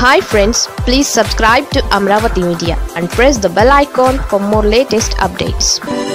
hi friends please subscribe to Amaravati media and press the bell icon for more latest updates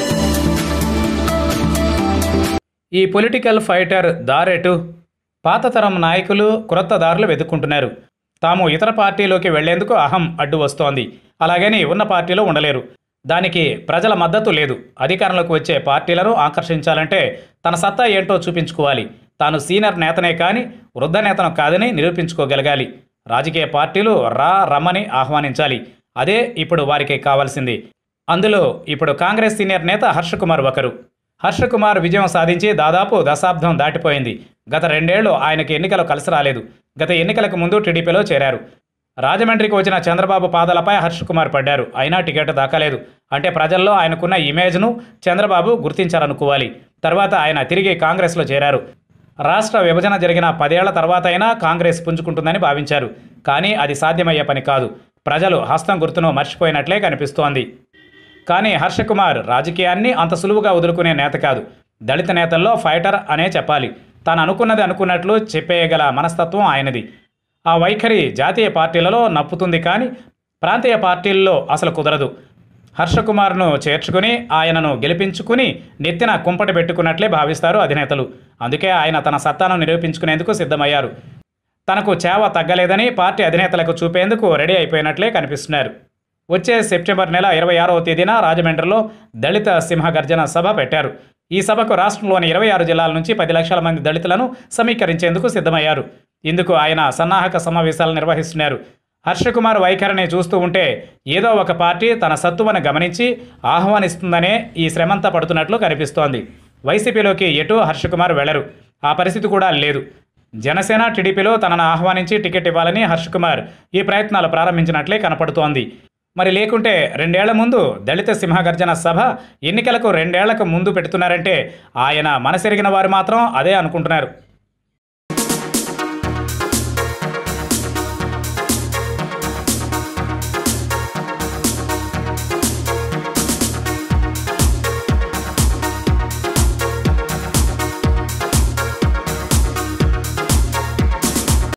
ఈ political fighter దారెటు పాత తరం నాయకులు క్రొత్త దారులు వెతుక్కుంటున్నారు తాము ఇతర పార్టీలోకి వెళ్లేందుకు అహం అడ్డు వస్తోంది అలాగని ఉన్న పార్టీలో ఉండలేరు దానికి ప్రజల మద్దతు లేదు అధికారంలోకి వచ్చే పార్టీలను ఆకర్షించాలంటే తన సత్తా ఏంటో చూపించుకోవాలి తాను సీనియర్ నేతనే కానీ వృద్ధ నేతను కాదని నిరూపించుకోగలగాలి రాజకీయ పార్టీలు రా రమ్మని ఆహ్వానించాలి అదే ఇప్పుడు వారికి కావాల్సింది అందులో ఇప్పుడు కాంగ్రెస్ సీనియర్ నేత హర్షకుమార్ ఒకరు హర్షకుమార్ విజయం సాధించి దాదాపు దశాబ్దం దాటిపోయింది గత రెండేళ్లు ఆయనకి ఎన్నికలు కలిసి రాలేదు గత ఎన్నికలకు ముందు టీడీపీలో చేరారు రాజమండ్రికి వచ్చిన చంద్రబాబు పాదాలపై హర్షకుమార్ పడ్డారు అయినా టికెట్ దాకలేదు అంటే ప్రజల్లో ఆయనకున్న ఇమేజ్ను చంద్రబాబు గుర్తించారనుకోవాలి తర్వాత ఆయన తిరిగి కాంగ్రెస్లో చేరారు రాష్ట్ర విభజన జరిగిన పదేళ్ల తర్వాత అయినా కాంగ్రెస్ పుంజుకుంటుందని భావించారు కానీ అది సాధ్యమయ్యే పని కాదు ప్రజలు హస్తం గుర్తును మర్చిపోయినట్లే కనిపిస్తోంది కానీ హర్షకుమార్ రాజకీయాన్ని అంత సులువుగా వదులుకునే నేత కాదు దళిత నేతల్లో ఫైటర్ అనే చెప్పాలి తాను అనుకున్నది అనుకున్నట్లు చెప్పేయగల మనస్తత్వం ఆయనది ఆ వైఖరి జాతీయ పార్టీలలో నప్పుతుంది కానీ ప్రాంతీయ పార్టీల్లో అసలు కుదరదు హర్షకుమార్ను చేర్చుకుని ఆయనను గెలిపించుకుని నెత్తిన కుంపటి పెట్టుకున్నట్లే భావిస్తారు అధినేతలు అందుకే ఆయన తన సత్తాను నిరూపించుకునేందుకు సిద్ధమయ్యారు తనకు చేవ తగ్గలేదని పార్టీ అధినేతలకు చూపేందుకు రెడీ అయిపోయినట్లే కనిపిస్తున్నారు వచ్చే సెప్టెంబర్ నెల ఇరవై ఆరవ తేదీన రాజమండ్రిలో దళిత సింహగర్జన సభ పెట్టారు ఈ సభకు రాష్ట్రంలోని ఇరవై ఆరు జిల్లాల నుంచి పది లక్షల మంది దళితులను సమీకరించేందుకు సిద్ధమయ్యారు ఇందుకు ఆయన సన్నాహక సమావేశాలు నిర్వహిస్తున్నారు హర్షకుమార్ వైఖరిని చూస్తూ ఉంటే ఏదో ఒక పార్టీ తన సత్తువను గమనించి ఆహ్వానిస్తుందనే ఈ శ్రమంతా పడుతున్నట్లు కనిపిస్తోంది వైసీపీలోకి ఎటు హర్షకుమార్ వెళ్లరు ఆ పరిస్థితి కూడా లేదు జనసేన టీడీపీలో తనను ఆహ్వానించి టికెట్ ఇవ్వాలని హర్షకుమార్ ఈ ప్రయత్నాలు ప్రారంభించినట్లే కనపడుతోంది మరి లేకుంటే రెండేళ్ల ముందు దళిత సింహగర్జన సభ ఎన్నికలకు రెండేళ్లకు ముందు పెడుతున్నారంటే ఆయన మనసెరిగిన వారు మాత్రం అదే అనుకుంటున్నారు